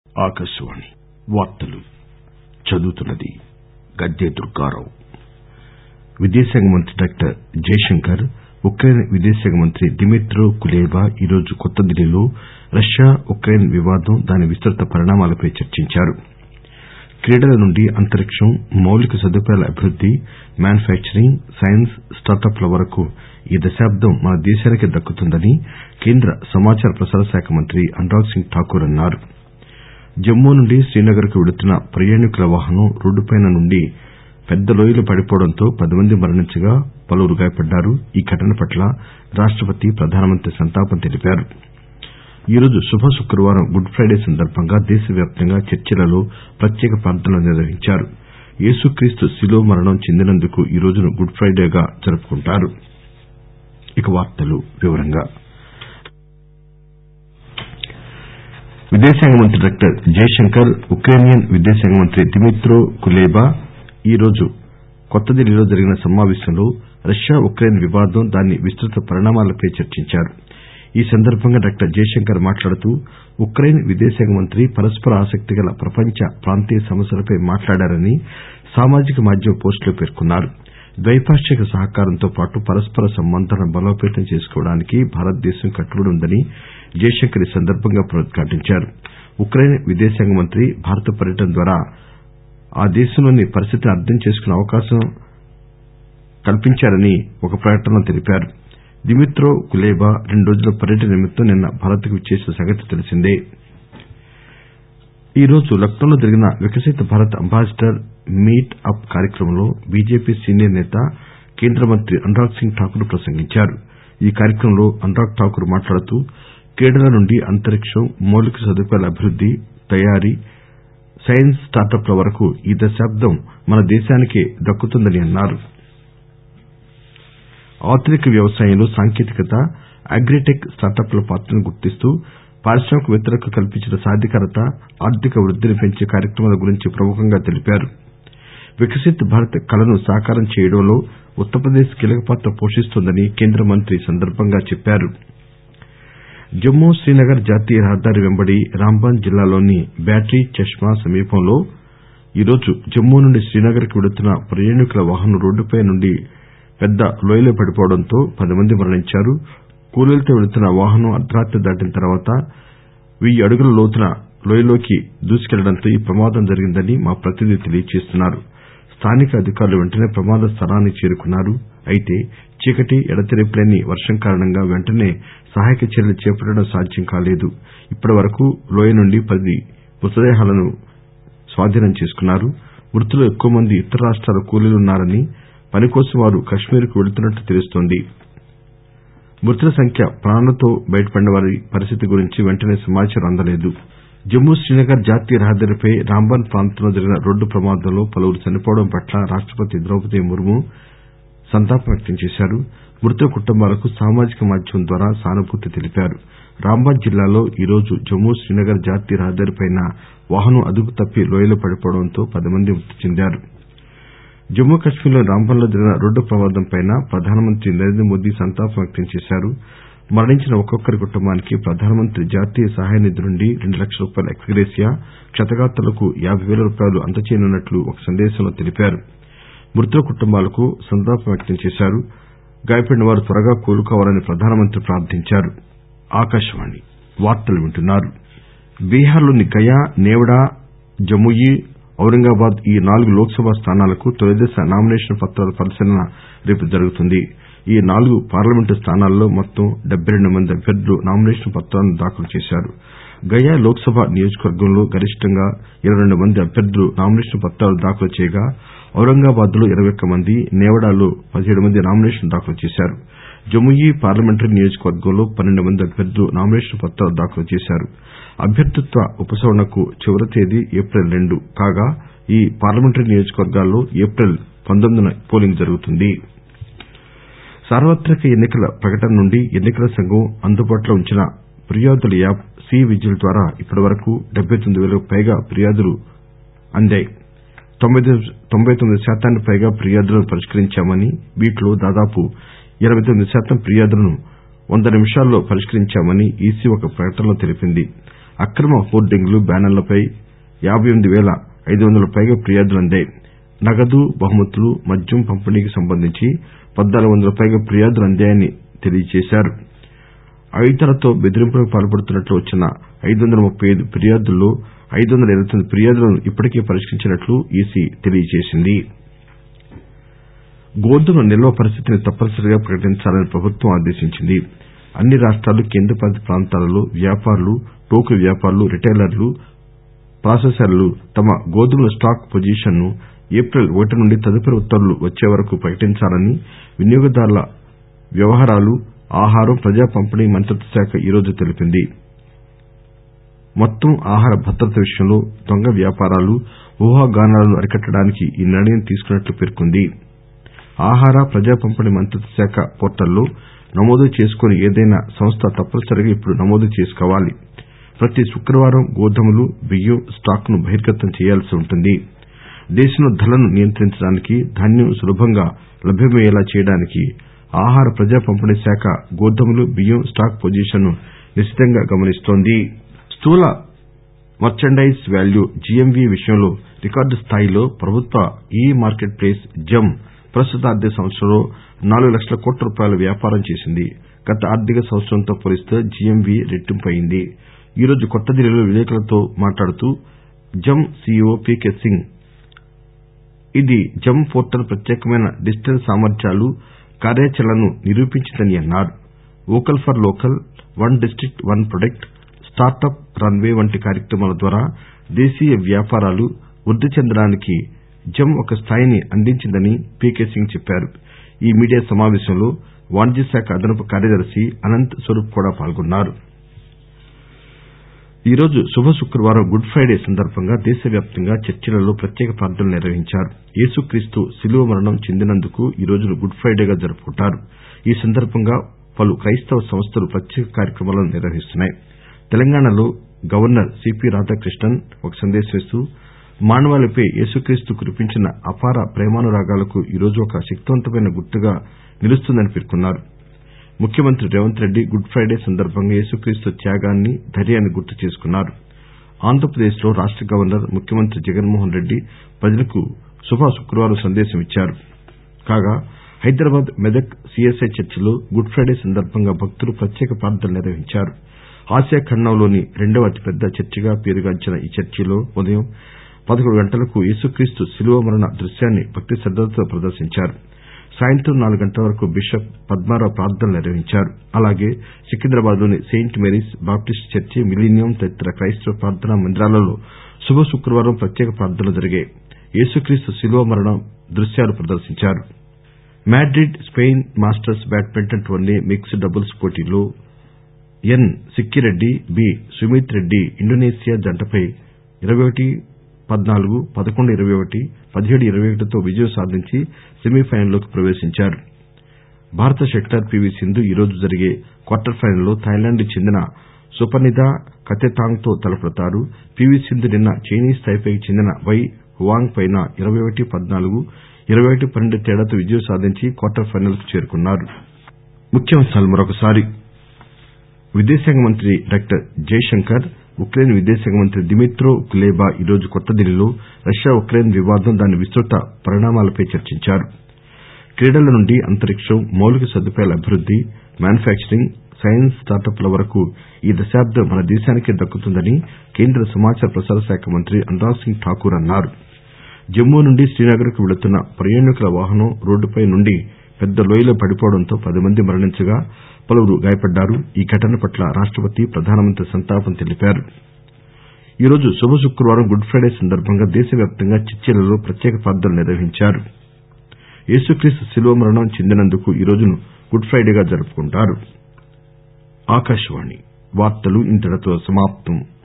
ఆకాశవాణి వార్తలు చదువుతున్నది గద్దె దుర్గారావు విదేశాంగ మంత్రి డాక్టర్ జైశంకర్ ఉక్రెయిన్ విదేశాంగ మంత్రి దిమిత్రో కులేబా ఈరోజు కొత్త ఢిల్లీలో రష్యా ఉక్రెయిన్ వివాదం దాని విస్తృత పరిణామాలపై చర్చించారు క్రీడల నుండి అంతరిక్షం మౌలిక సదుపాయాల అభివృద్ది మ్యానుఫ్యాక్చరింగ్ సైన్స్ స్టార్టప్ ల వరకు ఈ దశాబ్దం మన దేశానికే దక్కుతుందని కేంద్ర సమాచార ప్రసార శాఖ మంత్రి అనురాగ్ సింగ్ ఠాకూర్ అన్నారు జమ్మూ నుండి శ్రీనగర్ కు వెళుతున్న ప్రయాణికుల వాహనం రోడ్డుపై నుండి పెద్ద లోయలో పడిపోవడంతో పది మంది మరణించగా పలువురు గాయపడ్డారు ఈ ఘటన పట్ల రాష్టపతి ప్రధానమంత్రి సంతాపం తెలిపారు ఈరోజు శుభ శుక్రవారం గుడ్ ఫ్రైడే సందర్బంగా దేశవ్యాప్తంగా చర్చిలలో ప్రత్యేక ప్రార్థనలు నిర్వహించారు యేసుక్రీస్తు శిలువ మరణం చెందినందుకు ఈ రోజును గుడ్ ఫ్రైడేగా జరుపుకుంటారు విదేశాంగ మంత్రి డాక్టర్ జైశంకర్ ఉక్రేనియన్ విదేశాంగ మంత్రి దిమిత్రో కులేబా ఈరోజు కొత్త ఢిల్లీలో జరిగిన సమావేశంలో రష్యా ఉక్రెయిన్ వివాదం దాని విస్తృత పరిణామాలపై చర్చించారు ఈ సందర్బంగా డాక్టర్ జైశంకర్ మాట్లాడుతూ ఉక్రెయిన్ విదేశాంగ మంత్రి పరస్పర ఆసక్తి గల ప్రపంచ ప్రాంతీయ సమస్యలపై మాట్లాడారని సామాజిక మాధ్యమ పోస్టులో పేర్కొన్నారు ద్వైపాక్షిక సహకారంతో పాటు పరస్పర సంబంధాలను బలోపేతం చేసుకోవడానికి భారతదేశం కట్టుబడి ఉందని జైశంకర్ ఈ సందర్బంగా పునరుద్ఘాటించారు ఉక్రెయిన్ విదేశాంగ మంత్రి భారత పర్యటన ద్వారా ఆ దేశంలోని పరిస్థితిని అర్థం చేసుకునే అవకాశం కల్పించారని ఒక ప్రకటనలో తెలిపారు దిమిత్రో కులేబా రెండు రోజుల పర్యటన నిమిత్తం నిన్న భారత్ కు విచ్చేసిన సంగతి తెలిసిందే ఈరోజు లక్నోలో జరిగిన Viksit Bharat ambassador meet up కార్యక్రమంలో బీజేపీ సీనియర్ నేత కేంద్ర మంత్రి అనురాగ్ సింగ్ ఠాకూర్ ప్రసంగించారు ఈ కార్యక్రమంలో అనురాగ్ ఠాకూర్ మాట్లాడుతూ క్రీడల నుండి అంతరిక్షం మౌలిక సదుపాయాల అభివృద్ది తయారీ సైన్స్ స్టార్టప్ ల వరకు ఈ దశాబ్దం మన దేశానికే దక్కుతుందని అన్నారు ఆధునిక వ్యవసాయంలో సాంకేతికత అగ్రిటెక్ స్టార్టప్ ల పాత్రను గుర్తిస్తూ పారిశ్రామికవేత్తలకు కల్పించిన సాధికారత ఆర్థిక వృద్దిని పెంచే కార్యక్రమాల గురించి ప్రముఖంగా తెలిపారు వికసిత్ భారత్ కలను సాకారం చేయడంలో ఉత్తరప్రదేశ్ కీలకపాత్ర పోషిస్తోందని కేంద్ర మంత్రి ఈ సందర్బంగా చెప్పారు జమ్మూ శ్రీనగర్ జాతీయ రహదారి వెంబడి రాంబన్ జిల్లాలోని బ్యాటరీ చష్మా సమీపంలో ఈరోజు జమ్మూ నుండి శ్రీనగర్ కు వెళుతున్న ప్రయాణికుల వాహనం రోడ్డుపై నుండి పెద్ద లోయలో పడిపోవడంతో పది మంది మరణించారు కూలీలతో వెళుతున్న వాహనం అర్దరాత్రి దాటిన తర్వాత వెయ్యి అడుగుల లోతున లోయలోకి దూసుకెళ్లడంతో ఈ ప్రమాదం జరిగిందని మా ప్రతినిధి తెలియజేస్తున్నారు స్థానిక అధికారులు వెంటనే ప్రమాద స్థలానికి చేరుకున్నారు అయితే చీకటి ఎడతెరిపి లేని వర్షం కారణంగా వెంటనే సహాయక చర్యలు చేపట్టడం సాధ్యం కాలేదు ఇప్పటివరకు లోయ నుండి పది మృతదేహాలను స్వాధీనం చేసుకున్నారు మృతుల్లో ఎక్కువ మంది ఇతర రాష్టాల కూలీలున్నారని పని కోసం వారు కశ్మీర్ కు వెళుతున్నట్లు తెలుస్తోంది మృతుల సంఖ్య ప్రాణాలతో బయటపడిన వారి పరిస్థితి గురించి వెంటనే సమాచారం అందలేదు జమ్మూ శ్రీనగర్ జాతీయ రహదారిపై రాంబన్ ప్రాంతంలో జరిగిన రోడ్డు ప్రమాదంలో పలువురు చనిపోవడం పట్ల రాష్టపతి ద్రౌపది ముర్ము సంతాపం వ్యక్తం చేశారు మృతుల కుటుంబాలకు సామాజిక మాధ్యమం ద్వారా సానుభూతి తెలిపారు రాంబన్ జిల్లాలో ఈరోజు జమ్మూ శ్రీనగర్ జాతీయ రహదారిపై వాహనం అదుపు తప్పి లోయలో పడిపోవడంతో పది మంది మృతి చెందారు జమ్మూ కశ్మీర్ లోని రాంబన్ లో జరిగిన రోడ్డు ప్రమాదంపై ప్రధానమంత్రి నరేంద్రమోదీ సంతాపం వ్యక్తం చేశారు మరణించిన ఒక్కొక్కరి కుటుంబానికి ప్రధానమంత్రి జాతీయ సహాయ నిధి నుండి రెండు లక్షల రూపాయల ఎక్స్ గ్రేషియా క్షతగాత్రులకు యాబై పేల రూపాయలు అందజేయనున్నట్లు ఒక సందేశంలో తెలిపారు మృతుల కుటుంబాలకు సంతాపం వ్యక్తం చేశారు గాయపడిన వారు త్వరగా కోలుకోవాలని ప్రధానమంత్రి ప్రార్థించారు బీహార్ లోని గయా నేవడా జముయి ఔరంగాబాద్ ఈ నాలుగు లోక్ సభ స్థానాలకు తొలిదశ నామినేషన్ పత్రాల పరిశీలన రేపు జరుగుతుంది ఈ నాలుగు పార్లమెంటు స్థానాల్లో మొత్తం డెబ్బై రెండు మంది అభ్యర్థులు నామినేషన్ పత్రాలను దాఖలు చేశారు గయా లోక్ సభ నియోజకవర్గంలో గరిష్టంగా ఇరవై రెండు మంది అభ్యర్థులు నామినేషన్ పత్రాలు దాఖలు చేయగా ఔరంగాబాద్ లో ఇరవై ఒక్క మంది నేవడాలో పదిహేడు మంది నామినేషన్ దాఖలు చేశారు జముయి పార్లమెంటరీ నియోజకవర్గంలో పన్నెండు మంది అభ్యర్థులు నామినేషన్ పత్రాలు దాఖలు చేశారు అభ్యర్థిత్వ ఉపసంహరణకు చివరి తేదీ ఏప్రిల్ రెండు కాగా ఈ పార్లమెంటరీ నియోజకవర్గాల్లో ఏప్రిల్ పంతొమ్మిదిన పోలింగ్ జరుగుతుంది సార్వత్రిక ఎన్ని కల ప్రకటన నుండి ఎన్ని కల సంఘం అందుబాటులో ఉంచిన ఫిర్యాదుల యాప్ సి విజిల్ ద్వారా ఇప్పటివరకు డెబ్బై తొమ్మిది పేలకు పైగా ఫిర్యాదులు అందాయి తొంభై తొమ్మిది శాతానికి పైగా ఫిర్యాదులను పరిష్కరించామని వీటిలో దాదాపు ఎనబై తొమ్మిది శాతం ఫిర్యాదులను వంద నిమిషాల్లో పరిష్కరించామని ఈసీ ఒక ప్రకటనలో తెలిపింది అక్రమ హోర్డింగ్లు బ్యానర్లపై యాబై ఎనిమిది పేల ఐదు వందలకు పైగా ఫిర్యాదులు అందాయి నగదు బహుమతులు మద్యం పంపిణీకి సంబంధించి పద్నాలుగు వందలకు పైగా ఫిర్యాదులు అందాయని తెలియజేశారు ఆయుధాలతో బెదిరింపులకు పాల్పడుతున్నట్లు వచ్చిన ఐదు వందల ముప్పై ఐదు ఫిర్యాదుల్లో ఐదు వందల ఇరవై తొమ్మిది ఫిర్యాదులను ఇప్పటికే పరిష్కరించినట్లు ఈసీ తెలియజేసింది గోధుమ నిల్వ పరిస్థితిని తప్పనిసరిగా ప్రకటించాలని ప్రభుత్వం ఆదేశించింది అన్ని రాష్టాలు కేంద్రపాలిత ప్రాంతాలలో వ్యాపారులు టోకు వ్యాపారులు రిటైలర్లు ప్రాసెసర్లు తమ గోధుమల స్టాక్ పొజిషన్ ను ఏప్రిల్ ఒకటి నుండి తదుపరి ఉత్తర్వులు వచ్చే వరకు ప్రకటించాలని వినియోగదారుల వ్యవహారాలు ఆహారం ప్రజా పంపిణీ మంత్రిత్వ శాఖ ఈరోజు తెలిపింది మొత్తం ఆహార భద్రత విషయంలో దొంగ వ్యాపారాలు ఊహాగానాలను అరికట్టడానికి ఈ నిర్ణయం తీసుకున్నట్లు పేర్కొంది ఆహార ప్రజా పంపిణీ మంత్రిత్వ శాఖ పోర్టల్లో నమోదు చేసుకోని ఏదైనా సంస్థ తప్పనిసరిగా ఇప్పుడు నమోదు చేసుకోవాలి ప్రతి శుక్రవారం గోధుమలు బియ్యం స్టాక్ ను బహిర్గతం చేయాల్సి ఉంటుంది దేశంలో ధరలను నియంత్రించడానికి ధాన్యం సులభంగా లభ్యమయ్యేలా చేయడానికి ఆహార ప్రజా పంపిణీ శాఖ గోధుమలు బియ్యం స్టాక్ పొజిషన్ ను నిశితంగా గమనిస్తోంది స్థూల మర్చండైజ్ వాల్యూ జీఎంవీ విషయంలో రికార్డు స్థాయిలో ప్రభుత్వ ఈ మార్కెట్ ప్లేస్ జెమ్ ప్రస్తుత ఆర్థిక సంవత్సరంలో నాలుగు లక్షల కోట్ల రూపాయల వ్యాపారం చేసింది గత ఆర్థిక సంవత్సరంతో పోలిస్తే జీఎంవీ రెట్టింపు అయింది ఈరోజు కొత్తదిల్లీలో విలేకరులతో మాట్లాడుతూ జెమ్ సీఈఓ పీకే సింగ్ ఇది జెమ్ పోర్టల్ ప్రత్యేకమైన డిజిటల్ సామర్ధ్యాలు కార్యాచరణను నిరూపించిందని అన్నారు vocal for local one district one product startup runway వంటి కార్యక్రమాల ద్వారా దేశీయ వ్యాపారాలు వృద్ది చెందడానికి జెమ్ ఒక స్థాయిని అందించిందని పీకే సింగ్ చెప్పారు ఈ మీడియా సమావేశంలో వాణిజ్య శాఖ అదనపు కార్యదర్శి అనంత్ స్వరూప్ కూడా పాల్గొన్నారు ఈరోజు శుభ శుక్రవారం గుడ్ ప్రైడే సందర్బంగా దేశవ్యాప్తంగా చర్చిలలో ప్రత్యేక ప్రార్థనలు నిర్వహించారు ఏసుక్రీస్తు శిలువ మరణం చెందినందుకు ఈ రోజును గుడ్ ప్రైడేగా జరుపుకుంటారు ఈ సందర్బంగా పలు క్రైస్తవ సంస్థలు ప్రత్యేక కార్యక్రమాలను నిర్వహిస్తున్నాయి తెలంగాణలో గవర్నర్ సిపి రాధాకృష్ణన్ ఒక సందేశం ఇస్తూ మానవాళిపై ఏసుక్రీస్తు కురిపించిన అపార ప్రేమానురాగాలకు ఈరోజు ఒక శక్తివంతమైన గుర్తుగా నిలుస్తుందని పేర్కొన్నారు ముఖ్యమంత్రి రేవంత్ రెడ్డి గుడ్ ప్రైడే సందర్బంగా ఏసుక్రీస్తు త్యాగాన్ని ధైర్యాన్ని గుర్తు చేసుకున్నారు ఆంధ్రప్రదేశ్ లో రాష్ట గవర్నర్ ముఖ్యమంత్రి జగన్మోహన్ రెడ్డి ప్రజలకు శుభ శుక్రవారం సందేశం ఇచ్చారు కాగా హైదరాబాద్ మెదక్ సీఎస్ఐ చర్చిలో గుడ్ ప్రైడే సందర్బంగా భక్తులు ప్రత్యేక ప్రార్థనలు నిర్వహించారు ఆసియా ఖండంలోని రెండవ అతిపెద్ద చర్చిగా పేరుగాంచిన ఈ చర్చిలో ఉదయం పదకొండు గంటలకు ఏసుక్రీస్తు శిలువ మరణ దృశ్యాన్ని భక్తి శ్రద్దలతో ప్రదర్శించారు సాయంత్రం నాలుగు గంటల వరకు బిషప్ పద్మారావు ప్రార్థనలు నిర్వహించారు అలాగే సికింద్రాబాద్ లోని Saint Mary's Baptist church millennium తదితర క్రైస్తవ ప్రార్థనా మందిరాలలో శుభ శుక్రవారం ప్రత్యేక ప్రార్థనలు జరిగాయి ఏసుక్రీస్తు శిలువ మరణం దృశ్యాలు ప్రదర్శించారు Madrid Spain Masters badminton tourney mixed doubles పోటీలో N Sikki Reddy B Sumeeth Reddy Indonesia జంటపై ఇరవై ఒకటి పద్నాలుగు పదకొండు ఇరవై ఒకటి పదిహేడు ఇరవై ఒకటితో విజయం సాధించి సెమీఫైనల్లోకి ప్రవేశించారు భారత షట్లర్ పీవీ సింధు ఈరోజు జరిగే క్వార్టర్ ఫైనల్లో థాయిలాండ్ కు చెందిన సుపర్నిధా కథెతాంగ్ తో తలపడతారు పీవీ సింధు నిన్న చైనీస్ తైపేకి చెందిన వై హువాంగ్ పై ఇరవై ఒకటి పద్నాలుగు ఇరవై ఒకటి పన్నెండు తేడాతో విజయం సాధించి క్వార్టర్ ఫైనల్ కు చేరుకున్నారు విదేశాంగ మంత్రి డాక్టర్ జైశంకర్ ఉక్రెయిన్ విదేశాంగ మంత్రి దిమిత్రో కులేబా ఈరోజు కొత్తదిల్లీలో రష్యా ఉక్రెయిన్ వివాదం దాని విస్తృత పరిణామాలపై చర్చించారు క్రీడల నుండి అంతరిక్షం మౌలిక సదుపాయాల అభివృద్ది మ్యానుఫ్యాక్చరింగ్ సైన్స్ స్టార్టప్ ల వరకు ఈ దశాబ్దం మన దేశానికే దక్కుతుందని కేంద్ర సమాచార ప్రసార శాఖ మంత్రి అనురాగ్ సింగ్ ఠాకూర్ అన్నారు జమ్మూ నుండి శ్రీనగర్ కు వెళుతున్న ప్రయాణికుల వాహనం రోడ్డుపై నుండి పెద్ద లోయలో పడిపోవడంతో పది మంది మరణించగా పలువురు గాయపడ్డారు ఈ ఘటన పట్ల రాష్టపతి ప్రధానమంత్రి సంతాపం తెలిపారు ఈరోజు శుభ శుక్రవారం గుడ్ ప్రైడే సందర్బంగా దేశవ్యాప్తంగా చర్చిలలో ప్రత్యేక ప్రార్థనలు నిర్వహించారు ఏసుక్రీస్తు శిలువ మరణం చెందినందుకు ఈ రోజును గుడ్ ప్రైడేగా జరుపుకుంటారు